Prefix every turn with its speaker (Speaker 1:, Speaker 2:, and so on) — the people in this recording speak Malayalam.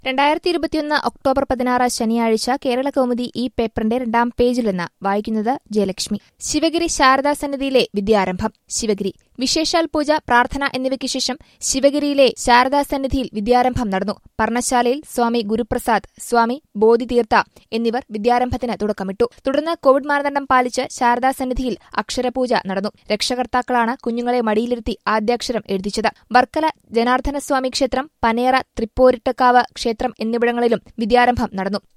Speaker 1: രണ്ടായിരത്തി ഇരുപത്തിയൊന്ന് ഒക്ടോബർ പതിനാറ് ശനിയാഴ്ച കേരള കൗമുദി ഈ പേപ്പറിന്റെ രണ്ടാം പേജിൽ നിന്ന് വായിക്കുന്നത് ജയലക്ഷ്മി ശിവഗിരി ശാരദാ സന്നിധിയിലെ വിദ്യാരംഭം ശിവഗിരി വിശേഷാൽ പൂജ പ്രാർത്ഥന എന്നിവയ്ക്ക് ശേഷം ശിവഗിരിയിലെ ശാരദാ സന്നിധിയിൽ വിദ്യാരംഭം നടന്നു പർണശാലയിൽ സ്വാമി ഗുരുപ്രസാദ് സ്വാമി ബോധിതീർത്ഥ എന്നിവർ വിദ്യാരംഭത്തിന് തുടക്കമിട്ടു തുടർന്ന് കോവിഡ് മാനദണ്ഡം പാലിച്ച് ശാരദാ സന്നിധിയിൽ അക്ഷരപൂജ നടന്നു രക്ഷകർത്താക്കളാണ് കുഞ്ഞുങ്ങളെ മടിയിലിരുത്തി ആദ്യാക്ഷരം എഴുതിച്ചത് വർക്കല ജനാർദ്ദനസ്വാമി ക്ഷേത്രം പനേറ തൃപ്പോരിട്ടക്കാവ് ക്ഷേത്രം എന്നിവിടങ്ങളിലും വിദ്യാരംഭം നടന്നു